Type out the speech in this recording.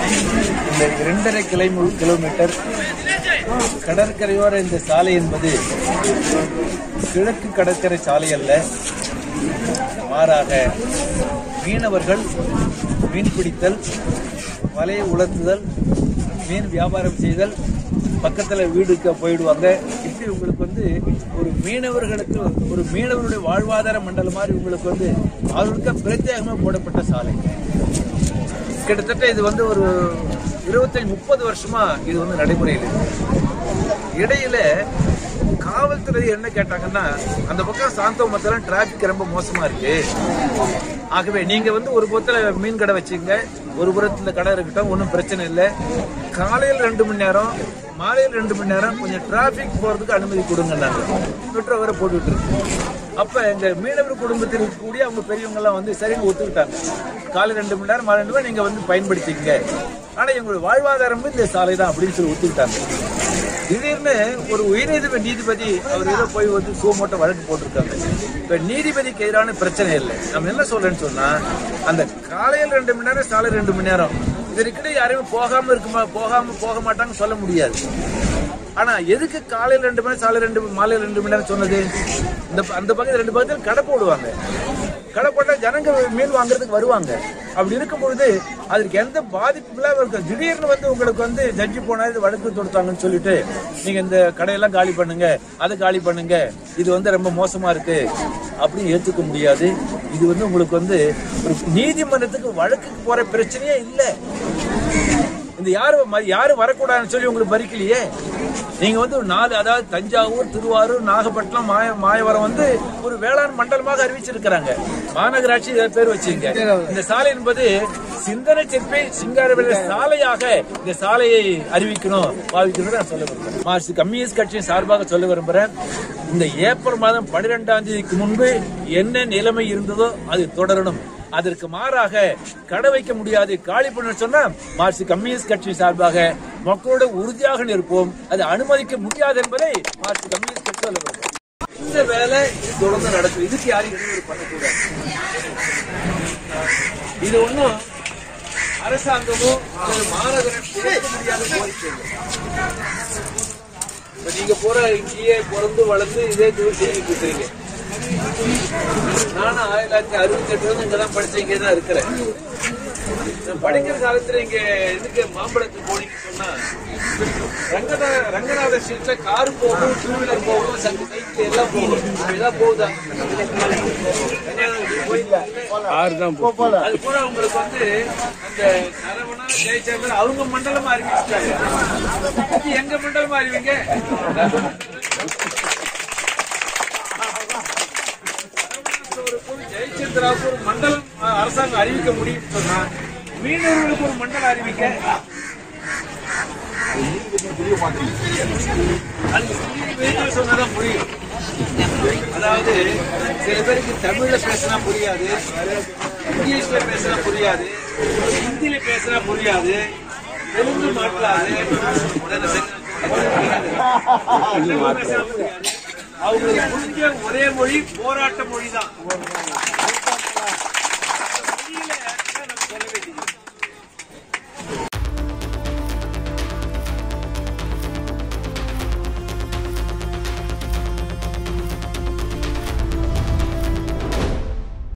இந்த இரண்டரை கிளை கிலோமீட்டர் கடற்கரையோர இந்த சாலை என்பது கிழக்கு கடற்கரை சாலை அல்ல மாறாக மீனவர்கள் மீன் பிடித்தல் வலையை உலர்த்துதல் மீன் வியாபாரம் செய்தல் பக்கத்தில் வீடுக்கு போயிடுவாங்க இப்படி உங்களுக்கு வந்து ஒரு மீனவர்களுக்கு ஒரு மீனவருடைய வாழ்வாதார மண்டலம் மாதிரி உங்களுக்கு வந்து அவர்களுக்கு பிரத்யேகமாக போடப்பட்ட சாலை கிட்டத்தட்ட இது வந்து ஒரு இருபத்தஞ்சு முப்பது வருஷமா இது வந்து நடைமுறையில் இருக்கு இடையில காவல்துறை என்ன கேட்டாங்கன்னா அந்த பக்கம் சாந்தோமத்தெல்லாம் டிராபிக் ரொம்ப மோசமா இருக்கு ஆகவே நீங்க வந்து ஒரு புறத்துல மீன் கடை வச்சுங்க ஒரு புறத்துல கடை இருக்கட்டும் ஒன்றும் பிரச்சனை இல்லை காலையில் ரெண்டு மணி நேரம் மாலையில் ரெண்டு மணி நேரம் கொஞ்சம் டிராபிக் போறதுக்கு அனுமதி கொடுங்க நாங்க மெட்ரோ வரை போட்டுட்டு இருக்கோம் அப்ப எங்க மீனவர் குடும்பத்தில் இருக்கக்கூடிய அவங்க பெரியவங்க எல்லாம் வந்து சரின்னு ஒத்துக்கிட்டாங்க காலை ரெண்டு மணி நேரம் மாலை ரெண்டு மணி நீங்க வந்து பயன்படுத்திக்கங்க ஆனா எங்களுடைய வாழ்வாதாரம் இந்த சாலை தான் அப்படின்னு சொல்லி ஒத்துக்கிட்டாங்க திடீர்னு ஒரு உயர்நீதிமன்ற நீதிபதி அவர் ஏதோ போய் வந்து சூமோட்ட வழக்கு போட்டிருக்காங்க இப்ப நீதிபதிக்கு எதிரான பிரச்சனை இல்லை நம்ம என்ன சொல்றேன்னு சொன்னா அந்த காலையில் ரெண்டு மணி நேரம் சாலை ரெண்டு மணி நேரம் இதற்கிட்ட யாரையுமே போகாம இருக்குமா போகாம போக மாட்டாங்கன்னு சொல்ல முடியாது ஆனா எதுக்கு காலையில் ரெண்டு மணி நேரம் சாலை ரெண்டு மாலையில் ரெண்டு மணி நேரம் சொன்னது இந்த அந்த பக்கத்தில் ரெண்டு பக்கத்தில் கடை போடுவாங்க கடை போட்டா ஜனங்க மீன் வாங்குறதுக்கு வருவாங்க அப்படி இருக்கும் பொழுது அதற்கு எந்த பாதிப்பும் இல்லாம இருக்கும் திடீர்னு வந்து உங்களுக்கு வந்து ஜட்ஜி போனா இது வழக்கு தொடுத்தாங்கன்னு சொல்லிட்டு நீங்க இந்த கடையெல்லாம் காலி பண்ணுங்க அதை காலி பண்ணுங்க இது வந்து ரொம்ப மோசமா இருக்கு அப்படின்னு ஏத்துக்க முடியாது இது வந்து உங்களுக்கு வந்து ஒரு நீதிமன்றத்துக்கு வழக்குக்கு போற பிரச்சனையே இல்லை இந்த யாரு ம- யாரு வரக்கூடாதுன்னு சொல்லி உங்களுக்கு பறிக்கலையே நீங்க வந்து ஒரு நாலு அதாவது தஞ்சாவூர் திருவாரூர் நாகப்பட்டினம் மாய மாயவரம் வந்து ஒரு வேளாண் மண்டலமாக அறிவிச்சிருக்கிறாங்க மாநகராட்சி இதை பேர் வச்சுங்க இந்த சாலை என்பது சிந்தனை சிற்பை சிங்காரவேல சாலையாக இந்த சாலையை அறிவிக்கணும் பாவிக்கணும் நான் சொல்ல விரும்புறேன் மார்க்சிஸ்ட் கம்யூனிஸ்ட் கட்சியின் சார்பாக சொல்ல விரும்புறேன் இந்த ஏப்ரல் மாதம் பன்னிரெண்டாம் தேதிக்கு முன்பு என்ன நிலைமை இருந்ததோ அது தொடரணும் அதற்கு மாறாக கடை வைக்க முடியாது காலி பண்ண சொன்னா மார்க்சிஸ்ட் கம்யூனிஸ்ட் கட்சி சார்பாக மக்களோட உறுதியாக நிற்போம் அது அனுமதிக்க முடியாது என்பதை மார்க்சிஸ்ட் கம்யூனிஸ்ட் கட்சி சொல்ல விரும்புகிறேன். இந்த வேலை இது தொடர்ந்து நடக்கும் இதுக்கு யாரும் இடையூறு பண்ணக்கூடாது இது ஒண்ணும் அரசாங்கமோ அல்லது மாநகராட்சி ஏற்க முடியாத கோரிக்கை இல்லை. இப்ப நீங்க போற இங்கேயே பிறந்து வளர்ந்து இதே தொழில் செஞ்சுட்டு இருக்கிறீங்க நானும் ஆயிரத்தி தொள்ளாயிரத்தி அறுபத்தி எட்டுல இருந்து இங்கதான் படிச்சேன் இங்கே தான் இருக்கிறேன் நான் படிக்கிற காலத்துல இங்க இதுக்கு மாம்பழத்துக்கு போனீங்கன்னு சொன்னா ரங்கநாத ரங்கநாத ஸ்ட்ரீட்ல கார் போகும் டூ வீலர் போகும் சங்கு சைக்கிள் எல்லாம் போகும் இதெல்லாம் போகுதா ஆறு தான் போ அது கூட உங்களுக்கு வந்து அந்த சரவணா ஜெயச்சந்திரன் அவங்க மண்டலமா அறிவிச்சிட்டாங்க இது எங்க மண்டலமா அறிவிங்க சரவணாசுவருக்கும் ஜெயச்சந்திராவுக்கும் ஒரு மண்டலம் அஹ், அரசாங்கம் அறிவிக்க முடியும்னு சொன்னா மீனவர்களுக்கு ஒரு மண்டலம் அறிவிக்க அது மீனவர் சொன்னாதான் புரியும் அதாவது சில பேருக்கு தமிழ்ல பேசினா புரியாது இங்கிலீஷ்ல பேசினா புரியாது ஹிந்தில பேசினா புரியாது தெலுங்கு மாட்டாது உடனே புரியாது. அவங்களுக்கு புரிஞ்ச ஒரே மொழி போராட்ட மொழி தான்